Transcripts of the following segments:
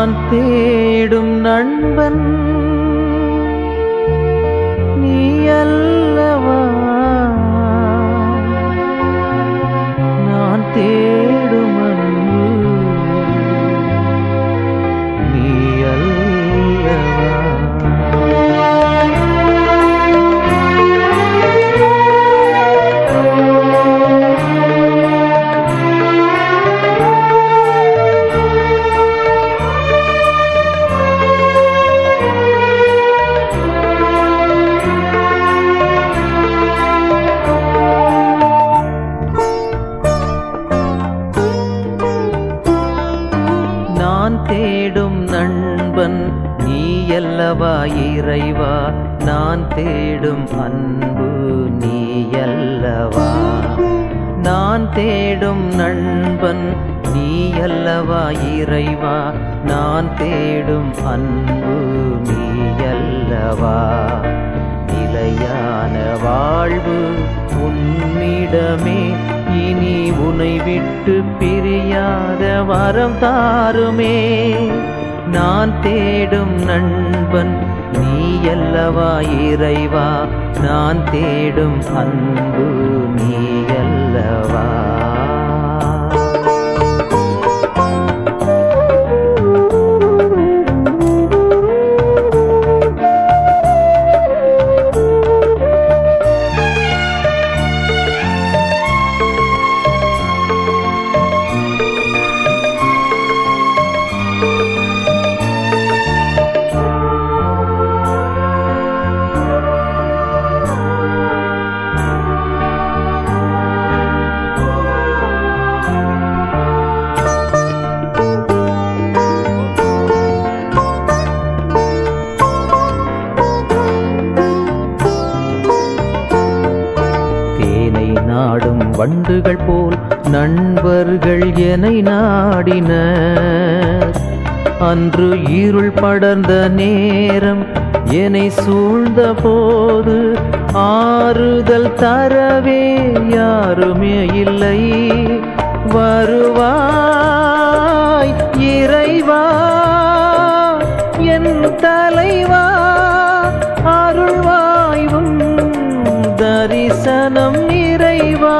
நான் தேடும் நண்பன் நீ அல்லவா நான் தேடும் அன்பு நீ அல்லவா நான் தேடும் நண்பன் நீ அல்லவா இறைவா நான் தேடும் அன்பு நீ அல்லவா நான் தேடும் நண்பன் நீ அல்லவா இறைவா நான் தேடும் அன்பு நீ அல்லவா நிலையான வாழ்வு உன்னிடமே இனி உனை விட்டு பிரியாத வரம் தாருமே நான் தேடும் நண்பன் நீ அல்லவா இறைவா நான் தேடும் அன்பு நீ அல்லவா தேனை நாடும் வண்டுகள் போல் நண்பர்கள் என்னை நாடினர் அன்று இருள் படர்ந்த நேரம் என்னை சூழ்ந்த போது ஆறுதல் தரவே யாருமே இல்லை வருவாய் இறைவா என் தலைவா அருள்வாய்வும் தரிசனம் நிறைவா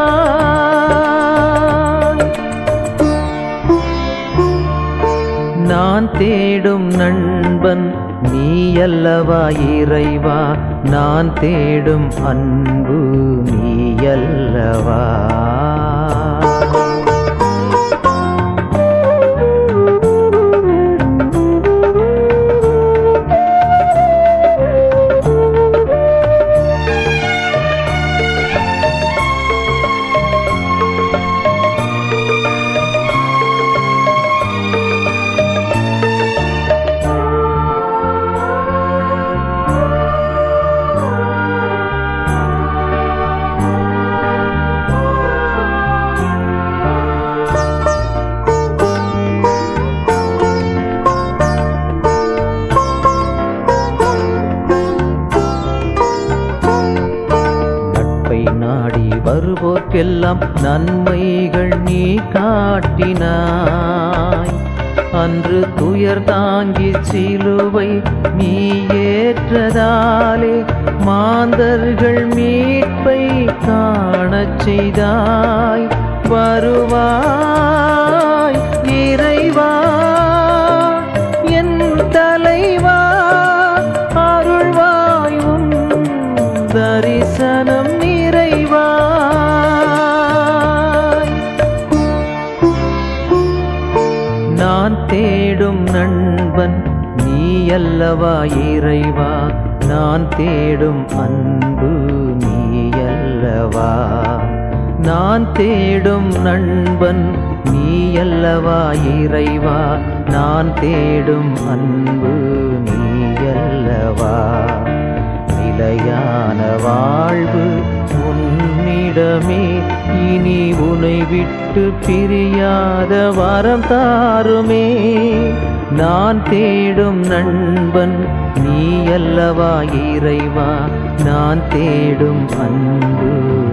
நான் தேடும் நண்பன் நீ அல்லவா இறைவா நான் தேடும் அன்பு நீ அல்லவா நட்பை நாடி வருவோர்க்கெல்லாம் நன்மைகள் நீ காட்டினாய் அன்று துயர் தாங்கி சிலுவை நீ ஏற்றதாலே மாந்தர்கள் மீட்பை காணச் செய்தாய் வருவாய் இறைவா என் தலைவா அருள்வாய் உன் தரிசனம் நிறைவாய் நான் தேடும் நண்பன் நீ அல்லவா இறைவா நான் தேடும் அன்பு நீ அல்லவா நான் தேடும் நண்பன் நீ அல்லவா இறைவா நான் தேடும் அன்பு நீ அல்லவா நிலையான வாழ்வு உன்னிடமே இனி உனை விட்டு பிரியாத வரம் தாருமே நான் தேடும் நண்பன் நீ அல்லவா இறைவா நான் தேடும் அன்பு